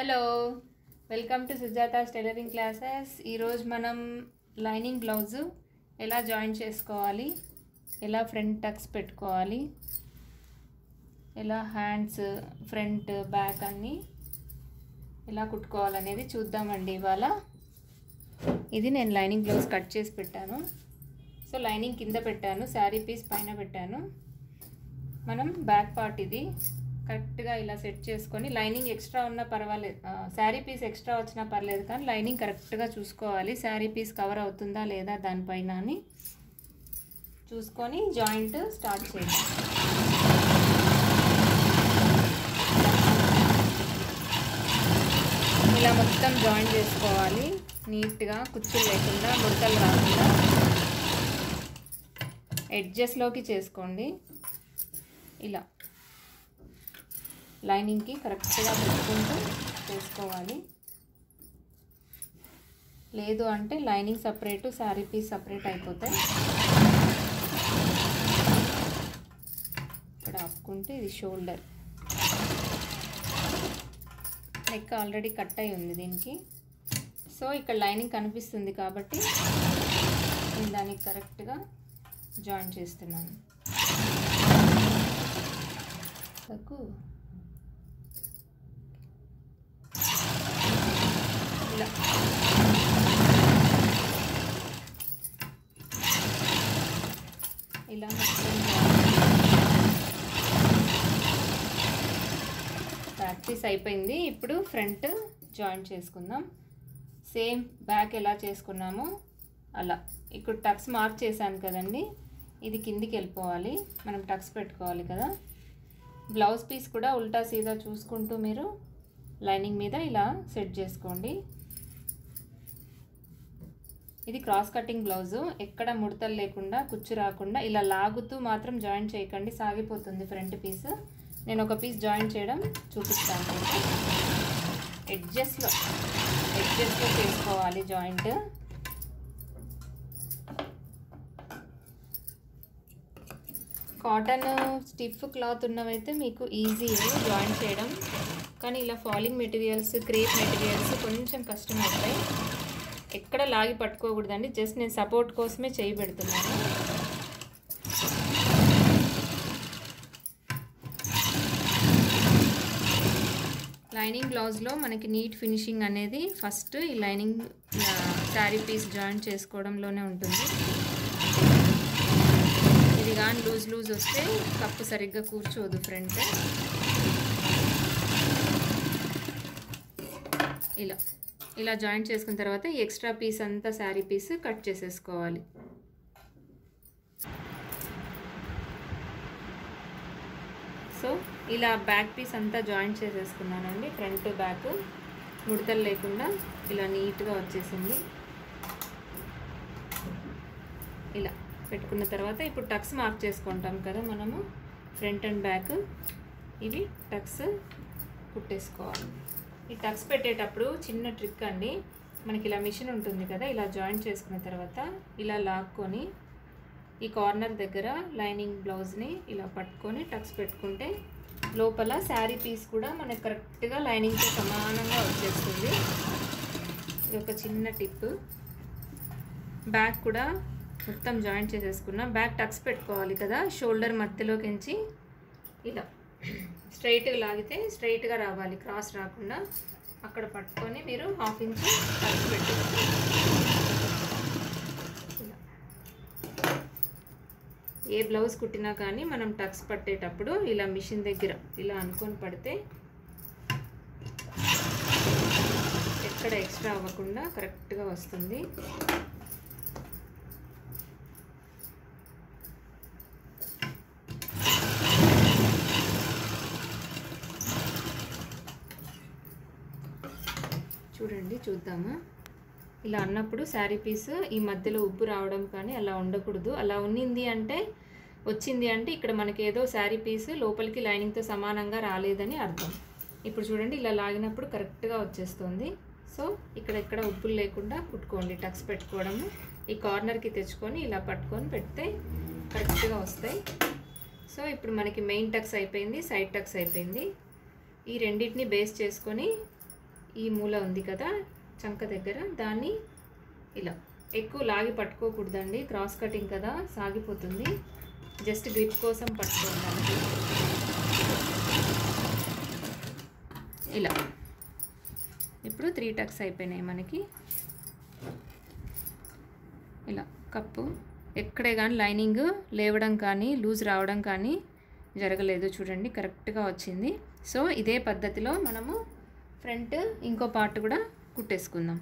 hello welcome to Sujatha's tailoring classes ఈరోజు మనం lining blouse ఎలా జాయిన్ చేసుకోవాలి ఎలా ఫ్రంట్ టక్స్ పెట్టుకోవాలి ఎలా హ్యాండ్స్ ఫ్రంట్ బ్యాక్ అన్నీ ఎలా కుట్టుకోవాలనేది చూద్దామండి ఇవాళ ఇది నేను లైనింగ్ బ్లౌజ్ కట్ చేసి పెట్టాను సో లైనింగ్ కింద పెట్టాను శారీ పీస్ పైన పెట్టాను మనం బ్యాక్ పార్ట్ ఇది కరెక్ట్గా ఇలా సెట్ చేసుకొని లైనింగ్ ఎక్స్ట్రా ఉన్నా పర్వాలేదు శారీ పీస్ ఎక్స్ట్రా వచ్చినా పర్లేదు కానీ లైనింగ్ కరెక్ట్గా చూసుకోవాలి శారీ పీస్ కవర్ అవుతుందా లేదా దానిపైన అని చూసుకొని జాయింట్ స్టార్ట్ చేయాలి ఇలా మొత్తం జాయిన్ చేసుకోవాలి నీట్గా కుచ్చులు లేకుండా ముడతలు రాకుండా ఎడ్జెస్లోకి చేసుకోండి ఇలా లైనింగ్కి కరెక్ట్గా పెట్టుకుంటూ చేసుకోవాలి లేదు అంటే lining separate sari piece separate అయిపోతాయి ఇక్కడ ఆపుకుంటే ఇది షోల్డర్ నెక్ ఆల్రెడీ కట్ అయి ఉంది దీనికి సో ఇక్కడ లైనింగ్ కనిపిస్తుంది కాబట్టి నేను దానికి కరెక్ట్గా జాయిన్ చేస్తున్నాను తక్కువ ఇలా ఇలా మొత్తం ప్రాక్టీస్ అయిపోయింది ఇప్పుడు ఫ్రంట్ జాయిన్ చేసుకుందాం సేమ్ బ్యాక్ ఎలా చేసుకున్నామో అలా ఇప్పుడు టక్స్ మార్క్ చేశాను కదండి ఇది కిందికి వెళ్ళిపోవాలి మనం టక్స్ పెట్టుకోవాలి కదా బ్లౌజ్ పీస్ కూడా ఉల్టా సీదా చూసుకుంటూ మీరు లైనింగ్ మీద ఇలా సెట్ చేసుకోండి ఇది క్రాస్ కటింగ్ బ్లౌజు ఎక్కడ ముడతలు లేకుండా కుచ్చు రాకుండా ఇలా లాగుతూ మాత్రం జాయిన్ చేయకండి సాగిపోతుంది ఫ్రంట్ పీస్ నేను ఒక పీస్ జాయిన్ చేయడం చూపిస్తాను ఎడ్జెస్లో ఎడ్జెస్లో చేసుకోవాలి జాయింట్ కాటన్ స్టిఫ్ క్లాత్ ఉన్నవైతే మీకు ఈజీ జాయిన్ చేయడం కానీ ఇలా ఫాలింగ్ మెటీరియల్స్ క్రేప్ మెటీరియల్స్ కొంచెం కష్టం అవుతాయి ఎక్కడ లాగి పట్టుకోకూడదండి జస్ట్ నేను సపోర్ట్ కోసమే చేయి పెడుతున్నాను లైనింగ్ బ్లౌజ్లో మనకి నీట్ ఫినిషింగ్ అనేది ఫస్ట్ ఈ లైనింగ్ శారీ పీస్ జాయిన్ చేసుకోవడంలోనే ఉంటుంది ఇది కానీ లూజ్ లూజ్ వస్తే కప్పు సరిగ్గా కూర్చోదు ఫ్రంట్ ఇలా ఇలా జాయింట్ చేసుకున్న తర్వాత ఈ ఎక్స్ట్రా పీస్ అంతా శారీ పీస్ కట్ చేసేసుకోవాలి సో ఇలా బ్యాక్ పీస్ అంతా జాయింట్ చేసేసుకున్నానండి ఫ్రంట్ బ్యాక్ ముడతలు లేకుండా ఇలా నీట్గా వచ్చేసింది ఇలా పెట్టుకున్న తర్వాత ఇప్పుడు టక్స్ మార్క్ చేసుకుంటాం కదా మనము ఫ్రంట్ అండ్ బ్యాక్ ఇవి టక్స్ కుట్టేసుకోవాలి ఈ టక్స్ పెట్టేటప్పుడు చిన్న ట్రిక్ అండి మనకి ఇలా మిషన్ ఉంటుంది కదా ఇలా జాయింట్ చేసుకున్న తర్వాత ఇలా లాక్కొని ఈ కార్నర్ దగ్గర లైనింగ్ బ్లౌజ్ని ఇలా పట్టుకొని టక్స్ పెట్టుకుంటే లోపల శారీ పీస్ కూడా మనకి కరెక్ట్గా లైనింగ్తో సమానంగా వచ్చేస్తుంది ఇది ఒక చిన్న టిప్ బ్యాక్ కూడా మొత్తం జాయింట్ చేసేసుకున్నాం బ్యాక్ టక్స్ పెట్టుకోవాలి కదా షోల్డర్ మధ్యలోకించి ఇలా స్ట్రైట్గా లాగితే స్ట్రైట్గా రావాలి క్రాస్ రాకుండా అక్కడ పట్టుకొని మీరు హాఫ్ ఇంచ్ టక్స్ పెట్టుకోవాలి ఇలా ఏ బ్లౌజ్ కుట్టినా కానీ మనం టక్స్ పట్టేటప్పుడు ఇలా మిషన్ దగ్గర ఇలా అనుకొని పడితే ఎక్కడ ఎక్స్ట్రా అవ్వకుండా కరెక్ట్గా వస్తుంది చూడండి చూద్దామా ఇలా అన్నప్పుడు శారీ పీస్ ఈ మధ్యలో ఉబ్బు రావడం కానీ అలా ఉండకూడదు అలా ఉన్నింది అంటే వచ్చింది అంటే ఇక్కడ మనకి ఏదో శారీ పీస్ లోపలికి లైనింగ్తో సమానంగా రాలేదని అర్థం ఇప్పుడు చూడండి ఇలా లాగినప్పుడు కరెక్ట్గా వచ్చేస్తుంది సో ఇక్కడ ఇక్కడ ఉప్పులు లేకుండా కుట్టుకోండి టక్స్ పెట్టుకోవడము ఈ కార్నర్కి తెచ్చుకొని ఇలా పట్టుకొని పెడితే కరెక్ట్గా వస్తాయి సో ఇప్పుడు మనకి మెయిన్ టక్స్ అయిపోయింది సైడ్ టక్స్ అయిపోయింది ఈ రెండింటిని బేస్ చేసుకొని ఈ మూల ఉంది కదా చంక దగ్గర దాన్ని ఇలా ఎక్కువ లాగి పట్టుకోకూడదండి క్రాస్ కటింగ్ కదా సాగిపోతుంది జస్ట్ గ్రిప్ కోసం పట్టుకోవడానికి ఇలా ఇప్పుడు త్రీ టక్స్ అయిపోయినాయి మనకి ఇలా కప్పు ఎక్కడే కానీ లైనింగ్ లేవడం కానీ లూజ్ రావడం కానీ జరగలేదు చూడండి కరెక్ట్గా వచ్చింది సో ఇదే పద్ధతిలో మనము ఫ్రంట్ ఇంకో పార్ట్ కూడా కుట్టేసుకుందాం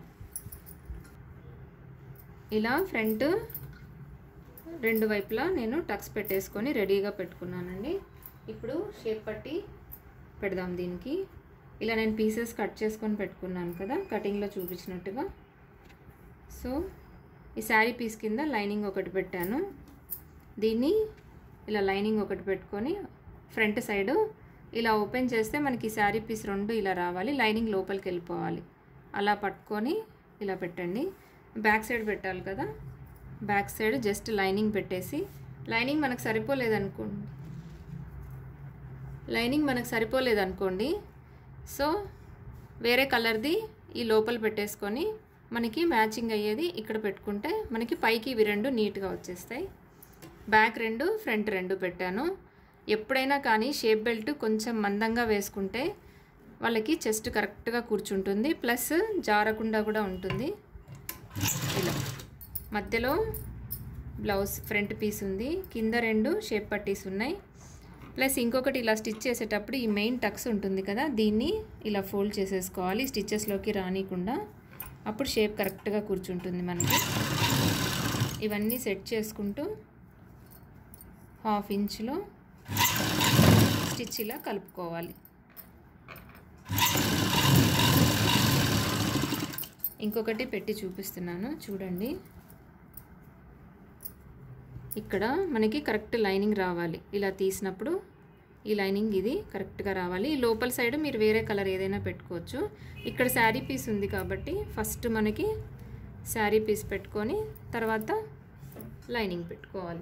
ఇలా ఫ్రంట్ రెండు వైపులా నేను టక్స్ పెట్టేసుకొని రెడీగా పెట్టుకున్నానండి ఇప్పుడు షేప్ పట్టి పెడదాం దీనికి ఇలా నేను పీసెస్ కట్ చేసుకొని పెట్టుకున్నాను కదా కటింగ్లో చూపించినట్టుగా సో ఈ శారీ పీస్ కింద లైనింగ్ ఒకటి పెట్టాను దీన్ని ఇలా లైనింగ్ ఒకటి పెట్టుకొని ఫ్రంట్ సైడు ఇలా ఓపెన్ చేస్తే మనకి శారీ పీస్ రెండు ఇలా రావాలి లైనింగ్ లోపలికి వెళ్ళిపోవాలి అలా పట్టుకొని ఇలా పెట్టండి బ్యాక్ సైడ్ పెట్టాలి కదా బ్యాక్ సైడ్ జస్ట్ లైనింగ్ పెట్టేసి లైనింగ్ మనకు సరిపోలేదనుకోండి లైనింగ్ మనకు సరిపోలేదనుకోండి సో వేరే కలర్ది ఈ లోపల పెట్టేసుకొని మనకి మ్యాచింగ్ అయ్యేది ఇక్కడ పెట్టుకుంటే మనకి పైకి ఇవి రెండు నీట్గా వచ్చేస్తాయి బ్యాక్ రెండు ఫ్రంట్ రెండు పెట్టాను ఎప్పుడైనా కానీ షేప్ బెల్ట్ కొంచెం మందంగా వేసుకుంటే వాళ్ళకి చెస్ట్ కరెక్ట్గా కూర్చుంటుంది ప్లస్ జారకుండా కూడా ఉంటుంది ఇలా మధ్యలో బ్లౌజ్ ఫ్రంట్ పీస్ ఉంది కింద రెండు షేప్ పట్టీస్ ఉన్నాయి ప్లస్ ఇంకొకటి ఇలా స్టిచ్ చేసేటప్పుడు ఈ మెయిన్ టక్స్ ఉంటుంది కదా దీన్ని ఇలా ఫోల్డ్ చేసేసుకోవాలి స్టిచ్చెస్లోకి రానికుండా అప్పుడు షేప్ కరెక్ట్గా కూర్చుంటుంది మనకి ఇవన్నీ సెట్ చేసుకుంటూ హాఫ్ ఇంచ్లో స్టిచ్ ఇలా కలుపుకోవాలి ఇంకొకటి పెట్టి చూపిస్తున్నాను చూడండి ఇక్కడ మనకి కరెక్ట్ లైనింగ్ రావాలి ఇలా తీసినప్పుడు ఈ లైనింగ్ ఇది కరెక్ట్గా రావాలి ఈ లోపల సైడ్ మీరు వేరే కలర్ ఏదైనా పెట్టుకోవచ్చు ఇక్కడ శారీ పీస్ ఉంది కాబట్టి ఫస్ట్ మనకి శారీ పీస్ పెట్టుకొని తర్వాత లైనింగ్ పెట్టుకోవాలి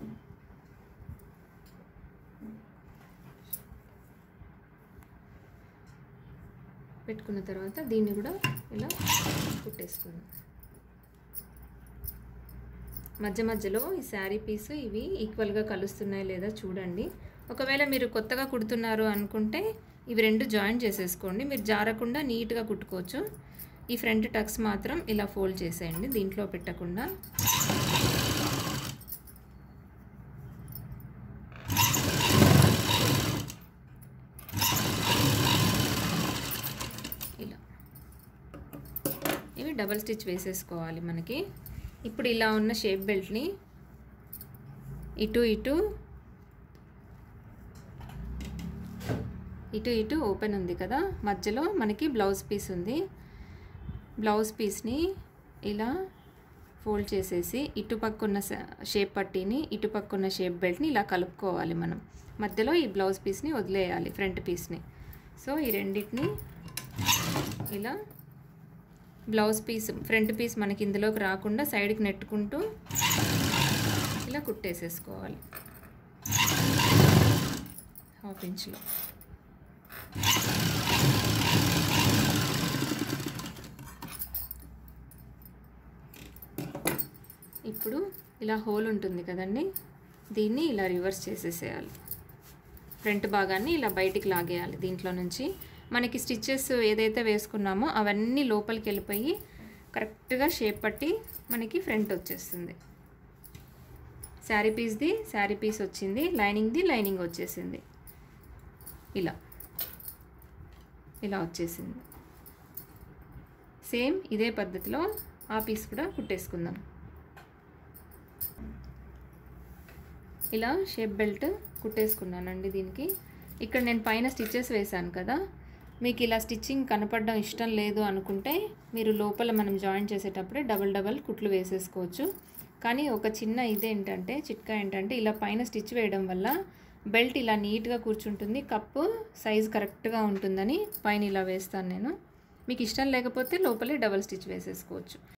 పెట్టుకున్న తర్వాత దీన్ని కూడా ఇలా కుట్టేసుకుందాం మధ్య మధ్యలో ఈ శారీ పీసు ఇవి ఈక్వల్గా కలుస్తున్నాయి లేదా చూడండి ఒకవేళ మీరు కొత్తగా కుడుతున్నారు అనుకుంటే ఇవి రెండు జాయిన్ చేసేసుకోండి మీరు జారకుండా నీట్గా కుట్టుకోవచ్చు ఈ ఫ్రంట్ టక్స్ మాత్రం ఇలా ఫోల్డ్ చేసేయండి దీంట్లో పెట్టకుండా ఇలా ఇవి డబల్ స్టిచ్ వేసేసుకోవాలి మనకి ఇప్పుడు ఇలా ఉన్న షేప్ బెల్ట్ని ఇటు ఇటు ఇటు ఇటు ఓపెన్ ఉంది కదా మధ్యలో మనకి బ్లౌజ్ పీస్ ఉంది బ్లౌజ్ పీస్ని ఇలా ఫోల్డ్ చేసేసి ఇటుపక్క ఉన్న షేప్ పట్టీని ఇటుపక్క ఉన్న షేప్ బెల్ట్ని ఇలా కలుపుకోవాలి మనం మధ్యలో ఈ బ్లౌజ్ పీస్ని వదిలేయాలి ఫ్రంట్ పీస్ని సో ఈ రెండింటిని ఇలా బ్లౌజ్ పీస్ ఫ్రంట్ పీస్ మనకి ఇందులోకి రాకుండా సైడ్కి నెట్టుకుంటూ ఇలా కుట్టేసేసుకోవాలి హాఫ్ ఇంచ్లో ఇప్పుడు ఇలా హోల్ ఉంటుంది కదండి దీన్ని ఇలా రివర్స్ చేసేసేయాలి ఫ్రంట్ భాగాన్ని ఇలా బయటికి లాగేయాలి దీంట్లో నుంచి మనకి స్టిచ్చెస్ ఏదైతే వేసుకున్నామో అవన్నీ లోపలికి వెళ్ళిపోయి కరెక్ట్గా షేప్ పట్టి మనకి ఫ్రంట్ వచ్చేస్తుంది శారీ పీస్ది శారీ పీస్ వచ్చింది లైనింగ్ది లైనింగ్ వచ్చేసింది ఇలా ఇలా వచ్చేసింది సేమ్ ఇదే పద్ధతిలో ఆ పీస్ కూడా కుట్టేసుకుందాం ఇలా షేప్ బెల్ట్ కుట్టేసుకున్నానండి దీనికి ఇక్కడ నేను పైన స్టిచ్చెస్ వేశాను కదా మీకు ఇలా స్టిచ్చింగ్ కనపడడం ఇష్టం లేదు అనుకుంటే మీరు లోపల మనం జాయిన్ చేసేటప్పుడే డబల్ డబల్ కుట్లు వేసేసుకోవచ్చు కానీ ఒక చిన్న ఇదేంటంటే చిట్కా ఏంటంటే ఇలా పైన స్టిచ్ వేయడం వల్ల బెల్ట్ ఇలా నీట్గా కూర్చుంటుంది కప్పు సైజ్ కరెక్ట్గా ఉంటుందని పైన ఇలా వేస్తాను నేను మీకు ఇష్టం లేకపోతే లోపలే డబల్ స్టిచ్ వేసేసుకోవచ్చు